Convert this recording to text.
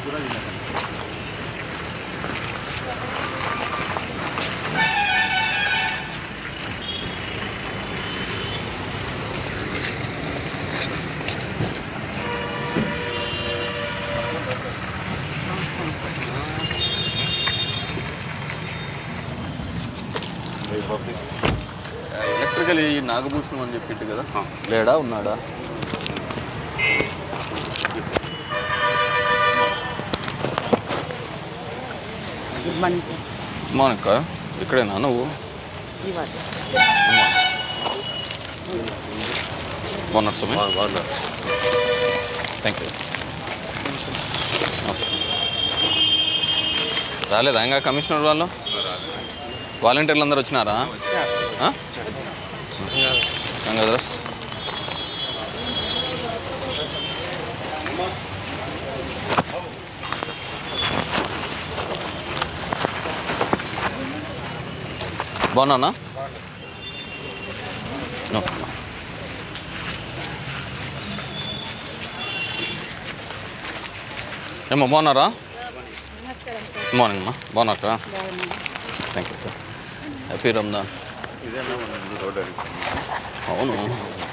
Electrical ఈ నాగభూషణం అని చెప్పిండు కదా లేడా ఉన్నాడా గుడ్ మార్నింగ్ సార్ మౌనిక ఇక్కడేనా నువ్వు ఇవాళ బాగున్నారు స్వామి థ్యాంక్ యూ రాలేదా ఇంకా కమిషనర్ వాళ్ళు వాలంటీర్లు అందరు వచ్చినారా ఆ? గంగాధర బాగున్నానా నమస్తే ఏమో బాగున్నారా మార్నింగ్ అమ్మా బాగున్నారా thank you sir happy Ramzan అవును